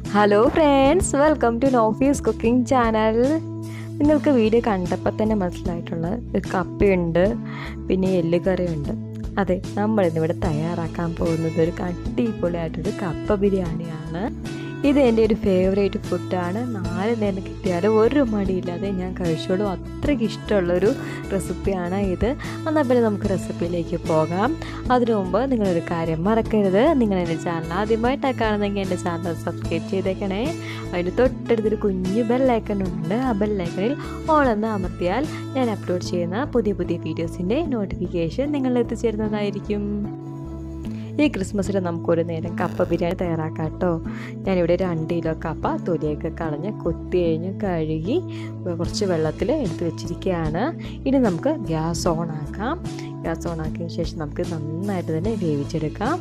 hello friends welcome to നോഫീസ് cooking channel നിങ്ങൾക്ക് video കണ്ടപ്പോൾ തന്നെ മനസ്സിലായിട്ടുള്ള ഒരു കപ്പയുണ്ട് പിന്നെ എല്ലുകറിയുണ്ട് അതെ നമ്മളിന്നിവിടെ തയ്യാറാക്കാൻ പോകുന്നത് ഒരു അടിപൊളിയായിട്ടൊരു കപ്പ ബിരിയാണിയാണ് ഇത് എൻ്റെ ഒരു ഫേവറേറ്റ് ഫുഡാണ് നാല് നേരം കിട്ടിയാലും ഒരു മടിയില്ലാതെ ഞാൻ കഴിച്ചോളൂ അത്രയ്ക്ക് ഇഷ്ടമുള്ളൊരു റെസിപ്പിയാണ് ഇത് എന്നാൽ പിന്നെ നമുക്ക് റെസിപ്പിയിലേക്ക് പോകാം അതിനു മുമ്പ് നിങ്ങളൊരു കാര്യം മറക്കരുത് നിങ്ങൾ എൻ്റെ ചാനൽ ആദ്യമായിട്ടാണ് കാണുന്നെങ്കിൽ എൻ്റെ ചാനൽ സബ്സ്ക്രൈബ് ചെയ്തേക്കണേ അതിന് തൊട്ടടുത്തൊരു കുഞ്ഞു ബെല്ലൈക്കൺ ഉണ്ട് ആ ബെല്ലൈക്കണിൽ ഓളെന്ന് അമർത്തിയാൽ ഞാൻ അപ്ലോഡ് ചെയ്യുന്ന പുതിയ പുതിയ വീഡിയോസിൻ്റെ നോട്ടിഫിക്കേഷൻ നിങ്ങളിൽ എത്തിച്ചേരുന്നതായിരിക്കും ഈ ക്രിസ്മസിൽ നമുക്കൊരു നേരം കപ്പ ബിരിയാണി തയ്യാറാക്കാം കേട്ടോ ഞാനിവിടെ രണ്ട് കിലോ കപ്പ തൊലിയൊക്കെ കളഞ്ഞ് കൊത്തി കഴിഞ്ഞ് കഴുകി കുറച്ച് വെള്ളത്തിൽ എടുത്ത് വെച്ചിരിക്കുകയാണ് ഇനി നമുക്ക് ഗ്യാസ് ഓൺ ആക്കാം ഗ്യാസ് ഓൺ ആക്കിയതിന് ശേഷം നമുക്ക് നന്നായിട്ട് തന്നെ വേവിച്ചെടുക്കാം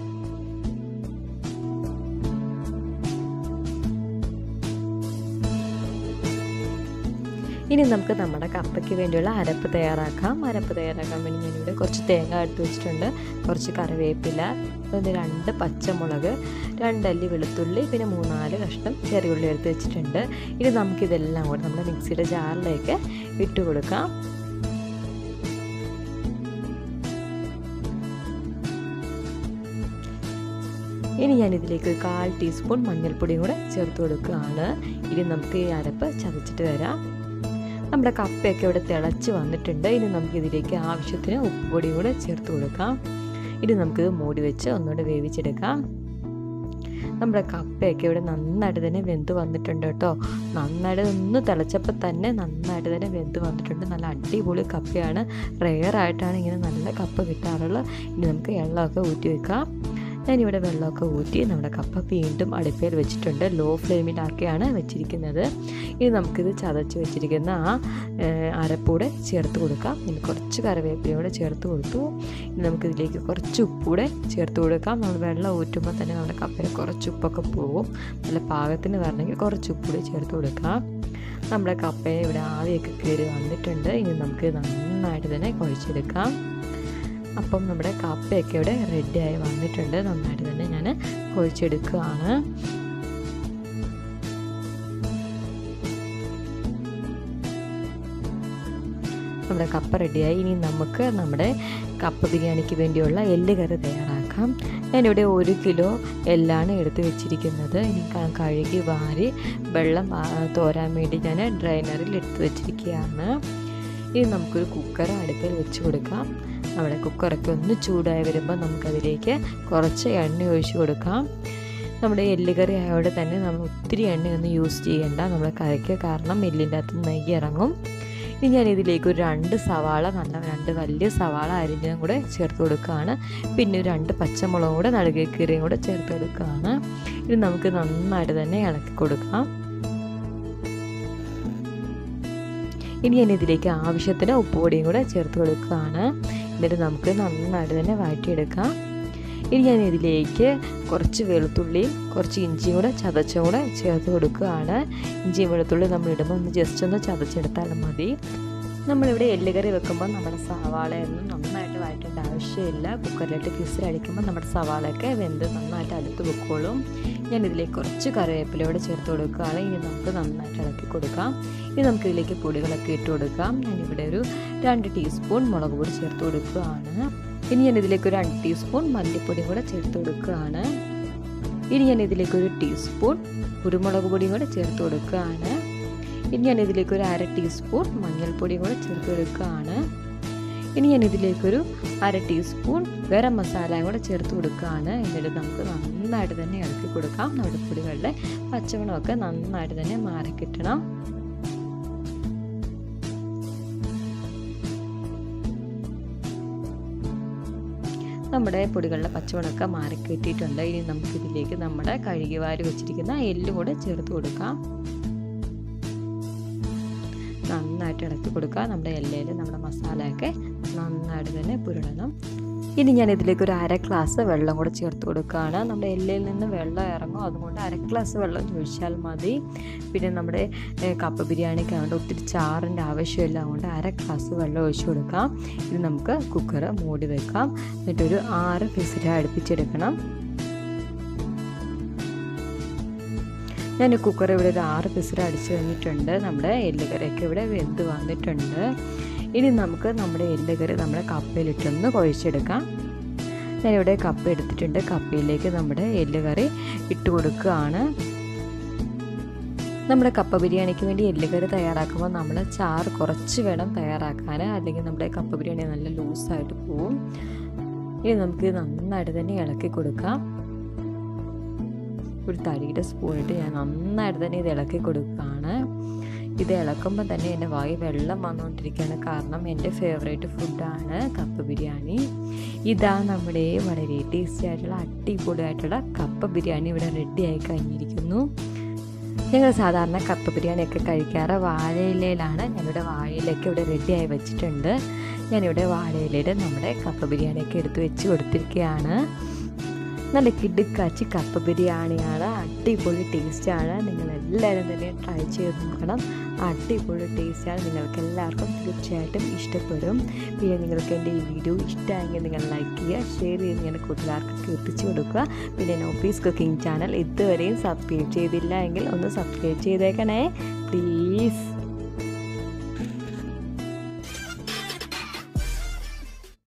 ഇനി നമുക്ക് നമ്മുടെ കപ്പയ്ക്ക് വേണ്ടിയുള്ള അരപ്പ് തയ്യാറാക്കാം അരപ്പ് തയ്യാറാക്കാൻ വേണ്ടി ഞാനിവിടെ കുറച്ച് തേങ്ങ എടുത്ത് വെച്ചിട്ടുണ്ട് കുറച്ച് കറിവേപ്പില പിന്നെ രണ്ട് പച്ചമുളക് രണ്ടല്ലി വെളുത്തുള്ളി പിന്നെ മൂന്നാല് കഷ്ണം ചെറിയുള്ളി എടുത്ത് വെച്ചിട്ടുണ്ട് ഇനി നമുക്കിതെല്ലാം കൂടെ നമ്മുടെ മിക്സിയുടെ ജാറിലേക്ക് ഇട്ട് കൊടുക്കാം ഇനി ഞാൻ ഇതിലേക്ക് കാൽ ടീസ്പൂൺ മഞ്ഞൾപ്പൊടിയും കൂടെ ചേർത്ത് കൊടുക്കുകയാണ് ഇനി നമുക്ക് ഈ അരപ്പ് ചതച്ചിട്ട് വരാം നമ്മുടെ കപ്പയൊക്കെ ഇവിടെ തിളച്ച് വന്നിട്ടുണ്ട് ഇനി നമുക്കിതിലേക്ക് ആവശ്യത്തിന് ഉപ്പുപൊടിയും കൂടെ ചേർത്ത് കൊടുക്കാം ഇനി നമുക്കിത് മൂടി വെച്ച് ഒന്നുകൂടെ വേവിച്ചെടുക്കാം നമ്മുടെ കപ്പയൊക്കെ ഇവിടെ നന്നായിട്ട് തന്നെ വെന്ത് വന്നിട്ടുണ്ട് കേട്ടോ നന്നായിട്ട് ഒന്ന് തിളച്ചപ്പോൾ തന്നെ നന്നായിട്ട് തന്നെ വെന്ത് വന്നിട്ടുണ്ട് നല്ല അടിപൊളി കപ്പയാണ് റെയറായിട്ടാണ് ഇങ്ങനെ നല്ല കപ്പ കിട്ടാറുള്ളത് ഇനി നമുക്ക് വെള്ളമൊക്കെ ഊറ്റി വെക്കാം ഞാനിവിടെ വെള്ളമൊക്കെ ഊറ്റി നമ്മുടെ കപ്പ വീണ്ടും അടുപ്പയിൽ വെച്ചിട്ടുണ്ട് ലോ ഫ്ലെയിമിലാക്കിയാണ് വെച്ചിരിക്കുന്നത് ഇനി നമുക്കിത് ചതച്ച് വെച്ചിരിക്കുന്ന ആ അരപ്പൂടെ ചേർത്ത് കൊടുക്കാം ഇനി കുറച്ച് കറിവേപ്പിലയും കൂടെ ചേർത്ത് കൊടുത്തു ഇനി നമുക്കിതിലേക്ക് കുറച്ച് ഉപ്പൂടെ ചേർത്ത് കൊടുക്കാം നമ്മൾ വെള്ളം ഊറ്റുമ്പോൾ തന്നെ നമ്മുടെ കപ്പയിൽ കുറച്ച് ഉപ്പൊക്കെ പോകും നല്ല പാകത്തിന് വരണമെങ്കിൽ കുറച്ച് ഉപ്പൂടെ ചേർത്ത് കൊടുക്കാം നമ്മുടെ കപ്പയെ ഇവിടെ ആവിയൊക്കെ കയറി വന്നിട്ടുണ്ട് ഇനി നമുക്ക് നന്നായിട്ട് തന്നെ കുഴച്ചെടുക്കാം അപ്പം നമ്മുടെ കപ്പയൊക്കെ ഇവിടെ റെഡിയായി വന്നിട്ടുണ്ട് നന്നായിട്ട് തന്നെ ഞാൻ കുഴച്ചെടുക്കുകയാണ് നമ്മുടെ കപ്പ റെഡിയായി ഇനി നമുക്ക് നമ്മുടെ കപ്പ ബിരിയാണിക്ക് വേണ്ടിയുള്ള എല്ല് കറി തയ്യാറാക്കാം ഞാനിവിടെ ഒരു കിലോ എല്ലാണ് എടുത്ത് വെച്ചിരിക്കുന്നത് ഇനി കഴുകി വാരി വെള്ളം തോരാൻ വേണ്ടി ഞാൻ ഡ്രൈനറിൽ എടുത്ത് വെച്ചിരിക്കുകയാണ് ഇനി നമുക്കൊരു കുക്കർ അടുപ്പിൽ വെച്ച് കൊടുക്കാം നമ്മുടെ കുക്കറൊക്കെ ഒന്ന് ചൂടായി വരുമ്പോൾ നമുക്കതിലേക്ക് കുറച്ച് എണ്ണ ഒഴിച്ച് കൊടുക്കാം നമ്മുടെ എല്ലുകറി ആയതുകൊണ്ട് തന്നെ നമ്മൾ ഒത്തിരി എണ്ണയൊന്നും യൂസ് ചെയ്യേണ്ട നമ്മുടെ കറിക്ക് കാരണം എല്ലിൻ്റെ അകത്ത് നെയ്യ് ഇറങ്ങും ഇനി ഞാൻ ഇതിലേക്ക് ഒരു രണ്ട് സവാള നല്ല രണ്ട് വലിയ സവാള അരിഞ്ഞതും കൂടെ ചേർത്ത് കൊടുക്കുകയാണ് പിന്നെ ഒരു രണ്ട് പച്ചമുളകും കൂടെ നടുകക്കീരയും കൂടെ ചേർത്ത് കൊടുക്കുകയാണ് ഇനി നമുക്ക് നന്നായിട്ട് തന്നെ ഇളക്കി കൊടുക്കാം ഇനി ഞാൻ ഇതിലേക്ക് ആവശ്യത്തിന് ഉപ്പുപൊടിയും കൂടെ ചേർത്ത് കൊടുക്കുകയാണ് എന്നിട്ട് നമുക്ക് നന്നായിട്ട് തന്നെ വഴറ്റിയെടുക്കാം ഇനി ഞാൻ ഇതിലേക്ക് കുറച്ച് വെളുത്തുള്ളിയും കുറച്ച് ഇഞ്ചിയും കൂടെ ചതച്ചും കൂടെ ചേർത്ത് കൊടുക്കുകയാണ് ഇഞ്ചിയും വെളുത്തുള്ളിയും നമ്മൾ ഇടുമ്പോൾ ഒന്ന് ജസ്റ്റ് ഒന്ന് ചതച്ചെടുത്താൽ മതി നമ്മളിവിടെ എല്ലുകറി വെക്കുമ്പോൾ നമ്മുടെ സവാളയൊന്നും നന്നായിട്ട് വഴറ്റേണ്ട ആവശ്യമില്ല കുക്കറിലിട്ട് കിസിലടിക്കുമ്പോൾ നമ്മുടെ സവാളയൊക്കെ വെന്ത് നന്നായിട്ട് അടുത്ത് വെക്കോളും ഞാൻ ഇതിലേക്ക് കുറച്ച് കറിവേപ്പിലയോടെ ചേർത്ത് കൊടുക്കുകയാണ് ഇനി നമുക്ക് നന്നായിട്ട് ഇളക്കി കൊടുക്കാം ഇനി നമുക്ക് ഇതിലേക്ക് പൊടികളൊക്കെ ഇട്ട് കൊടുക്കാം ഞാനിവിടെ ഒരു രണ്ട് ടീസ്പൂൺ മുളക് പൊടി ചേർത്ത് കൊടുക്കുകയാണ് ഇനി ഞാൻ ഇതിലേക്ക് ഒരു രണ്ട് ടീസ്പൂൺ മല്ലിപ്പൊടിയും കൂടെ ചേർത്ത് കൊടുക്കുകയാണ് ഇനി ഞാൻ ഇതിലേക്ക് ഒരു ടീസ്പൂൺ കുരുമുളക് പൊടിയും കൂടെ ചേർത്ത് കൊടുക്കുകയാണ് ഇനി ഞാൻ ഇതിലേക്ക് ഒരു അര ടീസ്പൂൺ മഞ്ഞൾപ്പൊടിയും കൂടെ ചേർത്ത് കൊടുക്കുകയാണ് ഇനി ഞാൻ ഇതിലേക്കൊരു അര ടീസ്പൂൺ ഗരം മസാലയും കൂടെ ചേർത്ത് കൊടുക്കുകയാണ് എന്നിട്ട് നമുക്ക് നന്നായിട്ട് തന്നെ ഇളക്കി കൊടുക്കാം നമ്മുടെ പൊടികളുടെ പച്ചമണമൊക്കെ നന്നായിട്ട് തന്നെ മാറി കിട്ടണം നമ്മുടെ പൊടികളുടെ പച്ചമണമൊക്കെ മാറി കിട്ടിയിട്ടുണ്ട് ഇനി നമുക്കിതിലേക്ക് നമ്മുടെ കഴുകി വാരി വെച്ചിരിക്കുന്ന എല്ലും കൂടെ ചേർത്ത് കൊടുക്കാം നന്നായിട്ട് ഇളക്കി കൊടുക്കുക നമ്മുടെ എല്ലയിൽ നമ്മുടെ മസാലയൊക്കെ നന്നായിട്ട് തന്നെ പുരടണം ഇനി ഞാൻ ഇതിലേക്ക് ഒരു അര ഗ്ലാസ് വെള്ളം കൂടെ ചേർത്ത് കൊടുക്കുകയാണ് നമ്മുടെ എല്ലയിൽ നിന്ന് വെള്ളം ഇറങ്ങും അതുകൊണ്ട് അര ഗ്ലാസ് വെള്ളം ഒഴിച്ചാൽ മതി പിന്നെ നമ്മുടെ കപ്പ ബിരിയാണിക്ക് അതുകൊണ്ട് ഒത്തിരി ചാറിൻ്റെ ആവശ്യമില്ല അതുകൊണ്ട് അര ഗ്ലാസ് വെള്ളം ഒഴിച്ചു കൊടുക്കാം ഇത് നമുക്ക് കുക്കർ മൂടി വെക്കാം എന്നിട്ടൊരു ആറ് ഫിസിൽ അടുപ്പിച്ചെടുക്കണം ഞാൻ കുക്കർ ഇവിടെ ഒരു ആറ് പിസർ അടിച്ച് കഴിഞ്ഞിട്ടുണ്ട് നമ്മുടെ എല്ലുകറിയൊക്കെ ഇവിടെ വെന്ത് വന്നിട്ടുണ്ട് ഇനി നമുക്ക് നമ്മുടെ എല്ലുകറി നമ്മുടെ കപ്പയിലിട്ടൊന്ന് കുഴച്ചെടുക്കാം ഞാനിവിടെ കപ്പ എടുത്തിട്ടുണ്ട് കപ്പയിലേക്ക് നമ്മുടെ എല്ലുകറി ഇട്ട് കൊടുക്കുകയാണ് നമ്മുടെ കപ്പ ബിരിയാണിക്ക് വേണ്ടി എല്ലുകറി തയ്യാറാക്കുമ്പോൾ നമ്മൾ ചാറ് കുറച്ച് വേണം തയ്യാറാക്കാൻ അല്ലെങ്കിൽ നമ്മുടെ കപ്പ ബിരിയാണി നല്ല ലൂസായിട്ട് പോവും ഇനി നമുക്ക് നന്നായിട്ട് തന്നെ ഇളക്കി കൊടുക്കാം ഒരു തടിയുടെ സ്പൂണിട്ട് ഞാൻ നന്നായിട്ട് തന്നെ ഇത് ഇളക്കി കൊടുക്കുകയാണ് ഇത് ഇളക്കുമ്പോൾ തന്നെ എൻ്റെ വായി വെള്ളം വന്നുകൊണ്ടിരിക്കുകയാണ് കാരണം എൻ്റെ ഫേവറേറ്റ് ഫുഡാണ് കപ്പ ബിരിയാണി ഇതാ നമ്മുടെ വളരെ ടേസ്റ്റി ആയിട്ടുള്ള അടിപൊളിയായിട്ടുള്ള കപ്പ ബിരിയാണി ഇവിടെ റെഡി ആയി കഴിഞ്ഞിരിക്കുന്നു ഞങ്ങൾ സാധാരണ കപ്പ ബിരിയാണിയൊക്കെ കഴിക്കാറ് വാഴയിലയിലാണ് ഞാനിവിടെ വാഴയിലൊക്കെ ഇവിടെ റെഡിയായി വെച്ചിട്ടുണ്ട് ഞാനിവിടെ വാഴയിലയുടെ നമ്മുടെ കപ്പ ബിരിയാണിയൊക്കെ എടുത്ത് വെച്ച് കൊടുത്തിരിക്കുകയാണ് നല്ല കിടുക്കാച്ചി കപ്പ ബിരിയാണിയാണ് അടിപൊളി ടേസ്റ്റാണ് നിങ്ങൾ എല്ലാവരും തന്നെ ട്രൈ ചെയ്ത് നോക്കണം അടിപൊളി ടേസ്റ്റാണ് നിങ്ങൾക്ക് എല്ലാവർക്കും തീർച്ചയായിട്ടും ഇഷ്ടപ്പെടും പിന്നെ നിങ്ങൾക്ക് എൻ്റെ ഈ വീഡിയോ ഇഷ്ടമായെങ്കിൽ നിങ്ങൾ ലൈക്ക് ചെയ്യുക ഷെയർ ചെയ്ത് നിങ്ങളുടെ കൂട്ടുകാർക്കൊക്കെ എത്തിച്ചു കൊടുക്കുക പിന്നെ നോഫീസ് കുക്കിംഗ് ചാനൽ ഇതുവരെയും സബ്സ്ക്രൈബ് ചെയ്തില്ല എങ്കിൽ ഒന്ന് സബ്സ്ക്രൈബ് ചെയ്തേക്കണേ പ്ലീസ്